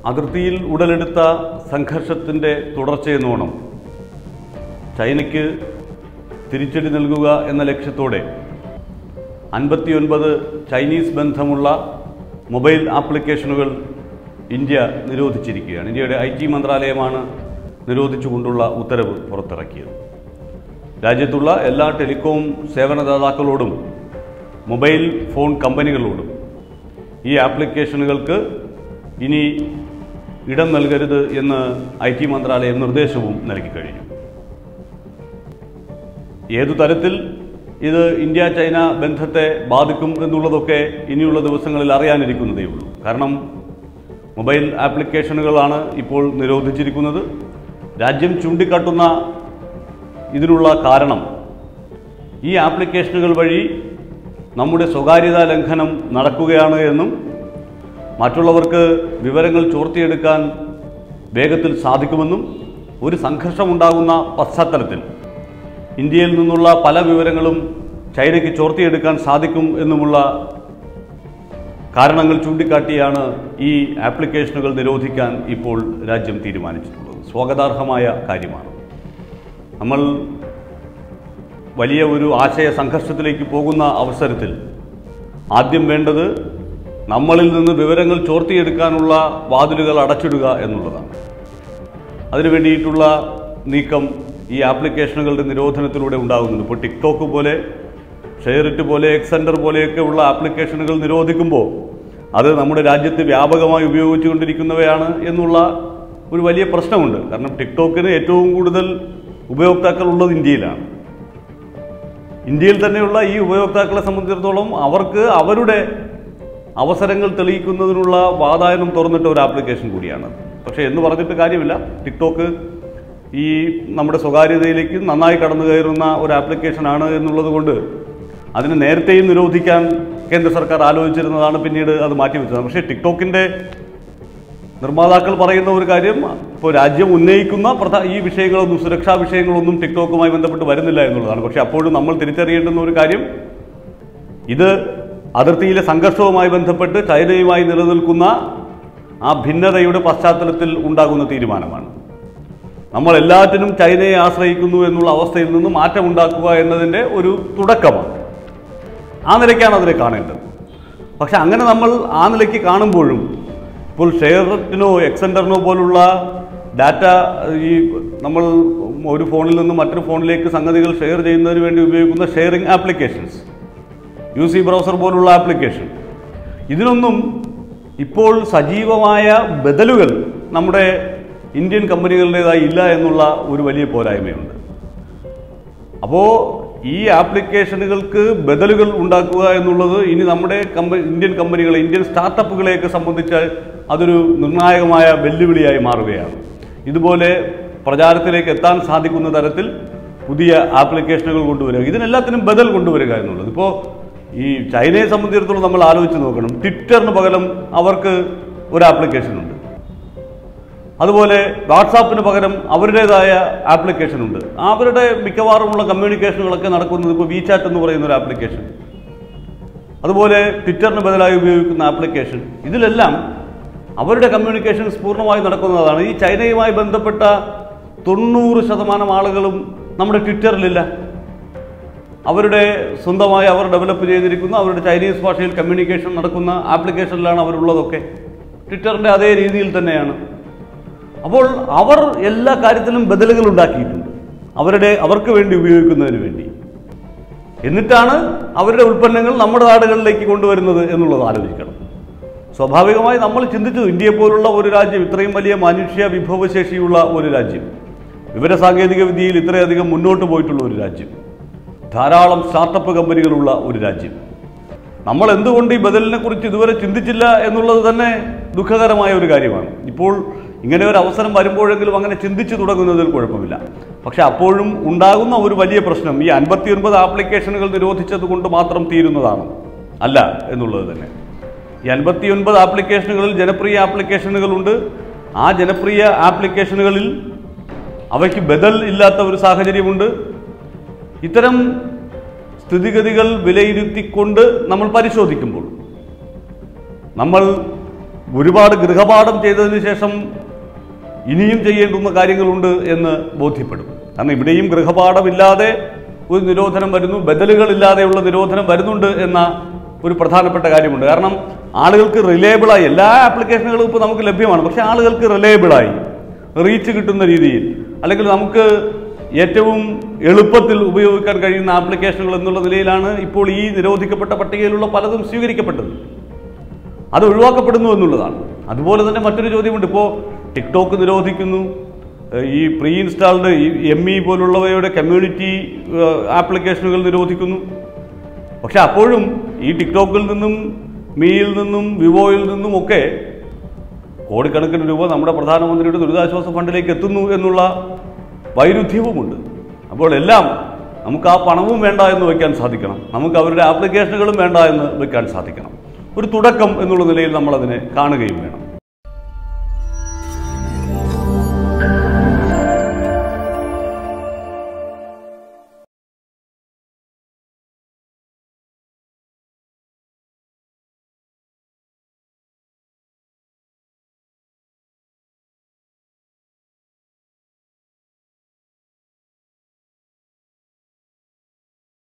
അതിർത്തിയിൽ ഉടലെടുത്ത സംഘർഷത്തിൻ്റെ തുടർച്ചയെന്നോണം ചൈനയ്ക്ക് തിരിച്ചടി നൽകുക എന്ന ലക്ഷ്യത്തോടെ അൻപത്തിയൊൻപത് ചൈനീസ് ബന്ധമുള്ള മൊബൈൽ ആപ്ലിക്കേഷനുകൾ ഇന്ത്യ നിരോധിച്ചിരിക്കുകയാണ് ഇന്ത്യയുടെ ഐ ടി മന്ത്രാലയമാണ് നിരോധിച്ചുകൊണ്ടുള്ള ഉത്തരവ് പുറത്തിറക്കിയത് രാജ്യത്തുള്ള എല്ലാ ടെലികോം സേവനദാതാക്കളോടും മൊബൈൽ ഫോൺ കമ്പനികളോടും ഈ ആപ്ലിക്കേഷനുകൾക്ക് ഇനി ഇടം നൽകരുത് എന്ന് ഐ ടി മന്ത്രാലയം നിർദ്ദേശവും നൽകി കഴിഞ്ഞു ഏതു തരത്തിൽ ഇത് ഇന്ത്യ ചൈന ബന്ധത്തെ ബാധിക്കും എന്നുള്ളതൊക്കെ ഇനിയുള്ള ദിവസങ്ങളിൽ അറിയാനിരിക്കുന്നതേ ഉള്ളൂ കാരണം മൊബൈൽ ആപ്ലിക്കേഷനുകളാണ് ഇപ്പോൾ നിരോധിച്ചിരിക്കുന്നത് രാജ്യം ചൂണ്ടിക്കാട്ടുന്ന ഇതിനുള്ള കാരണം ഈ ആപ്ലിക്കേഷനുകൾ വഴി നമ്മുടെ സ്വകാര്യതാ ലംഘനം നടക്കുകയാണ് എന്നും മറ്റുള്ളവർക്ക് വിവരങ്ങൾ ചോർത്തിയെടുക്കാൻ വേഗത്തിൽ സാധിക്കുമെന്നും ഒരു സംഘർഷമുണ്ടാകുന്ന പശ്ചാത്തലത്തിൽ ഇന്ത്യയിൽ നിന്നുള്ള പല വിവരങ്ങളും ചൈനയ്ക്ക് ചോർത്തിയെടുക്കാൻ സാധിക്കും എന്നുമുള്ള കാരണങ്ങൾ ചൂണ്ടിക്കാട്ടിയാണ് ഈ ആപ്ലിക്കേഷനുകൾ നിരോധിക്കാൻ ഇപ്പോൾ രാജ്യം തീരുമാനിച്ചിട്ടുള്ളത് സ്വാഗതാർഹമായ കാര്യമാണ് നമ്മൾ വലിയ ഒരു ആശയ സംഘർഷത്തിലേക്ക് പോകുന്ന അവസരത്തിൽ ആദ്യം വേണ്ടത് നമ്മളിൽ നിന്ന് വിവരങ്ങൾ ചോർത്തിയെടുക്കാനുള്ള വാതിലുകൾ അടച്ചിടുക എന്നുള്ളതാണ് അതിനു വേണ്ടിയിട്ടുള്ള നീക്കം ഈ ആപ്ലിക്കേഷനുകളുടെ നിരോധനത്തിലൂടെ ഉണ്ടാകുന്നുണ്ട് ഇപ്പോൾ ടിക്ടോക്ക് പോലെ ഷെയറിറ്റ് പോലെ എക്സെൻഡർ പോലെയൊക്കെ ഉള്ള ആപ്ലിക്കേഷനുകൾ നിരോധിക്കുമ്പോൾ അത് നമ്മുടെ രാജ്യത്ത് വ്യാപകമായി ഉപയോഗിച്ചുകൊണ്ടിരിക്കുന്നവയാണ് എന്നുള്ള ഒരു വലിയ പ്രശ്നമുണ്ട് കാരണം ടിക്ടോക്കിന് ഏറ്റവും കൂടുതൽ ഉപയോക്താക്കൾ ഉള്ളത് ഇന്ത്യയിലാണ് ഇന്ത്യയിൽ തന്നെയുള്ള ഈ ഉപയോക്താക്കളെ സംബന്ധിച്ചിടത്തോളം അവർക്ക് അവരുടെ അവസരങ്ങൾ തെളിയിക്കുന്നതിനുള്ള വാതായനം തുറന്നിട്ട ഒരു ആപ്ലിക്കേഷൻ കൂടിയാണ് പക്ഷേ എന്ന് പറഞ്ഞിട്ട് കാര്യമില്ല ടിക്ടോക്ക് ഈ നമ്മുടെ സ്വകാര്യതയിലേക്ക് നന്നായി കടന്നു കയറുന്ന ഒരു ആപ്ലിക്കേഷനാണ് എന്നുള്ളത് കൊണ്ട് അതിന് നേരത്തെയും നിരോധിക്കാൻ കേന്ദ്ര സർക്കാർ ആലോചിച്ചിരുന്നതാണ് പിന്നീട് അത് മാറ്റിവെച്ചത് പക്ഷേ ടിക്ടോക്കിൻ്റെ നിർമ്മാതാക്കൾ പറയുന്ന ഒരു കാര്യം ഇപ്പോൾ രാജ്യം ഉന്നയിക്കുന്ന പ്രധാ ഈ വിഷയങ്ങളൊന്നും സുരക്ഷാ വിഷയങ്ങളൊന്നും ടിക്ടോക്കുമായി ബന്ധപ്പെട്ട് വരുന്നില്ല എന്നുള്ളതാണ് പക്ഷേ അപ്പോഴും നമ്മൾ തിരിച്ചറിയേണ്ടുന്ന ഒരു കാര്യം ഇത് അതിർത്തിയിലെ സംഘർഷവുമായി ബന്ധപ്പെട്ട് ചൈനയുമായി നിലനിൽക്കുന്ന ആ ഭിന്നതയുടെ പശ്ചാത്തലത്തിൽ ഉണ്ടാകുന്ന തീരുമാനമാണ് നമ്മൾ എല്ലാറ്റിനും ചൈനയെ ആശ്രയിക്കുന്നു എന്നുള്ള അവസ്ഥയിൽ നിന്ന് മാറ്റമുണ്ടാക്കുക എന്നതിൻ്റെ ഒരു തുടക്കമാണ് ആ നിലയ്ക്കാണ് അതിനെ കാണേണ്ടത് പക്ഷെ അങ്ങനെ നമ്മൾ ആ നിലയ്ക്ക് കാണുമ്പോഴും ഇപ്പോൾ ഷെയറിനോ എക്സെൻഡറിനോ പോലുള്ള ഡാറ്റ ഈ നമ്മൾ ഒരു ഫോണിൽ നിന്ന് മറ്റൊരു ഫോണിലേക്ക് സംഗതികൾ ഷെയർ ചെയ്യുന്നതിന് വേണ്ടി ഉപയോഗിക്കുന്ന sharing applications U C browser പോലുള്ള ആപ്ലിക്കേഷൻ ഇതിനൊന്നും ഇപ്പോൾ സജീവമായ ബദലുകൾ നമ്മുടെ ഇന്ത്യൻ കമ്പനികളുടേതായി ഇല്ല എന്നുള്ള ഒരു വലിയ പോരായ്മയുണ്ട് അപ്പോൾ ഈ ആപ്ലിക്കേഷനുകൾക്ക് ബദലുകൾ ഉണ്ടാക്കുക എന്നുള്ളത് ഇനി നമ്മുടെ കമ്പ ഇന്ത്യൻ കമ്പനികളെ ഇന്ത്യൻ സ്റ്റാർട്ടപ്പുകളെയൊക്കെ സംബന്ധിച്ച് അതൊരു നിർണായകമായ വെല്ലുവിളിയായി മാറുകയാണ് ഇതുപോലെ പ്രചാരത്തിലേക്ക് എത്താൻ സാധിക്കുന്ന തരത്തിൽ പുതിയ ആപ്ലിക്കേഷനുകൾ കൊണ്ടുവരിക ഇതിനെല്ലാത്തിനും ബദൽ കൊണ്ടുവരിക എന്നുള്ളത് ഇപ്പോൾ ഈ ചൈനയെ സംബന്ധിച്ചിടത്തോളം നമ്മൾ ആലോചിച്ച് നോക്കണം ട്വിറ്ററിന് പകരം അവർക്ക് ഒരു ആപ്ലിക്കേഷൻ ഉണ്ട് അതുപോലെ വാട്സാപ്പിന് പകരം അവരുടേതായ ആപ്ലിക്കേഷൻ ഉണ്ട് അവരുടെ മിക്കവാറുമുള്ള കമ്മ്യൂണിക്കേഷനുകളൊക്കെ നടക്കുന്നത് ഇപ്പോൾ വിചാറ്റ് എന്ന് പറയുന്ന ഒരു ആപ്ലിക്കേഷൻ അതുപോലെ ട്വിറ്ററിന് ബദലായി ഉപയോഗിക്കുന്ന ആപ്ലിക്കേഷൻ ഇതിലെല്ലാം അവരുടെ കമ്മ്യൂണിക്കേഷൻസ് പൂർണ്ണമായി നടക്കുന്നതാണ് ഈ ചൈനയുമായി ബന്ധപ്പെട്ട തൊണ്ണൂറ് ശതമാനം ആളുകളും നമ്മുടെ ട്വിറ്ററിലില്ല അവരുടെ സ്വന്തമായി അവർ ഡെവലപ്പ് ചെയ്തിരിക്കുന്ന അവരുടെ ചൈനീസ് ഭാഷയിൽ കമ്മ്യൂണിക്കേഷൻ നടക്കുന്ന ആപ്ലിക്കേഷനിലാണ് അവരുള്ളതൊക്കെ ട്വിറ്ററിൻ്റെ അതേ രീതിയിൽ തന്നെയാണ് അപ്പോൾ അവർ എല്ലാ കാര്യത്തിലും ബദലുകൾ ഉണ്ടാക്കിയിട്ടുണ്ട് അവരുടെ അവർക്ക് വേണ്ടി ഉപയോഗിക്കുന്നതിന് വേണ്ടി എന്നിട്ടാണ് അവരുടെ ഉൽപ്പന്നങ്ങൾ നമ്മുടെ നാടുകളിലേക്ക് കൊണ്ടുവരുന്നത് എന്നുള്ളത് ആലോചിക്കണം സ്വാഭാവികമായി നമ്മൾ ചിന്തിച്ചു ഇന്ത്യയെ പോലുള്ള ഒരു രാജ്യം ഇത്രയും വലിയ മനുഷ്യ വിഭവശേഷിയുള്ള ഒരു രാജ്യം വിവരസാങ്കേതിക വിദ്യയിൽ ഇത്രയധികം മുന്നോട്ട് പോയിട്ടുള്ള ഒരു രാജ്യം ധാരാളം സ്റ്റാർട്ടപ്പ് കമ്പനികളുള്ള ഒരു രാജ്യം നമ്മൾ എന്തുകൊണ്ട് ഈ ബദലിനെ കുറിച്ച് ഇതുവരെ ചിന്തിച്ചില്ല എന്നുള്ളത് തന്നെ ദുഃഖകരമായ ഒരു കാര്യമാണ് ഇപ്പോൾ ഇങ്ങനെ ഒരു അവസരം വരുമ്പോഴെങ്കിലും അങ്ങനെ ചിന്തിച്ചു തുടങ്ങുന്നതിൽ കുഴപ്പമില്ല പക്ഷെ അപ്പോഴും ഉണ്ടാകുന്ന ഒരു വലിയ പ്രശ്നം ഈ അൻപത്തിയൊൻപത് ആപ്ലിക്കേഷനുകൾ നിരോധിച്ചത് കൊണ്ട് മാത്രം തീരുന്നതാണ് അല്ല എന്നുള്ളത് തന്നെ ഈ അൻപത്തിയൊൻപത് ആപ്ലിക്കേഷനുകളിൽ ജനപ്രിയ ആപ്ലിക്കേഷനുകളുണ്ട് ആ ജനപ്രിയ ആപ്ലിക്കേഷനുകളിൽ അവയ്ക്ക് ബദൽ ഇല്ലാത്ത ഒരു സാഹചര്യമുണ്ട് ഇത്തരം സ്ഥിതിഗതികൾ വിലയിരുത്തിക്കൊണ്ട് നമ്മൾ പരിശോധിക്കുമ്പോൾ നമ്മൾ ഒരുപാട് ഗൃഹപാഠം ചെയ്തതിന് ശേഷം ഇനിയും ചെയ്യേണ്ടുന്ന കാര്യങ്ങളുണ്ട് എന്ന് ബോധ്യപ്പെടും കാരണം ഇവിടെയും ഗൃഹപാഠമില്ലാതെ ഒരു നിരോധനം വരുന്നു ബദലുകളില്ലാതെയുള്ള നിരോധനം വരുന്നുണ്ട് എന്ന ഒരു പ്രധാനപ്പെട്ട കാര്യമുണ്ട് കാരണം ആളുകൾക്ക് റിലയബിളായി എല്ലാ ആപ്ലിക്കേഷനുകളും ഇപ്പോൾ നമുക്ക് ലഭ്യമാണ് പക്ഷേ ആളുകൾക്ക് റിലയബിളായി റീച്ച് കിട്ടുന്ന രീതിയിൽ അല്ലെങ്കിൽ നമുക്ക് ഏറ്റവും എളുപ്പത്തിൽ ഉപയോഗിക്കാൻ കഴിയുന്ന ആപ്ലിക്കേഷനുകൾ എന്നുള്ള നിലയിലാണ് ഇപ്പോൾ ഈ നിരോധിക്കപ്പെട്ട പട്ടികയിലുള്ള പലതും സ്വീകരിക്കപ്പെട്ടത് അത് ഒഴിവാക്കപ്പെടുന്നു എന്നുള്ളതാണ് അതുപോലെ തന്നെ മറ്റൊരു ചോദ്യമുണ്ട് ഇപ്പോൾ ടിക്ടോക്ക് നിരോധിക്കുന്നു ഏഹ് ഈ പ്രീ ഇൻസ്റ്റാൾഡ് എം ഇ പോലുള്ളവയുടെ കമ്മ്യൂണിറ്റി ആപ്ലിക്കേഷനുകൾ നിരോധിക്കുന്നു പക്ഷെ അപ്പോഴും ഈ ടിക്ടോക്കിൽ നിന്നും മീയിൽ നിന്നും വിവോയിൽ നിന്നും ഒക്കെ കോടിക്കണക്കിന് രൂപ നമ്മുടെ പ്രധാനമന്ത്രിയുടെ ദുരിതാശ്വാസ ഫണ്ടിലേക്ക് എത്തുന്നു എന്നുള്ള വൈരുദ്ധ്യവുമുണ്ട് അപ്പോൾ എല്ലാം നമുക്ക് ആ പണവും വേണ്ട എന്ന് വയ്ക്കാൻ സാധിക്കണം നമുക്ക് അവരുടെ ആപ്ലിക്കേഷനുകളും വേണ്ട എന്ന് വയ്ക്കാൻ സാധിക്കണം ഒരു തുടക്കം എന്നുള്ള നിലയിൽ നമ്മളതിനെ കാണുകയും വേണം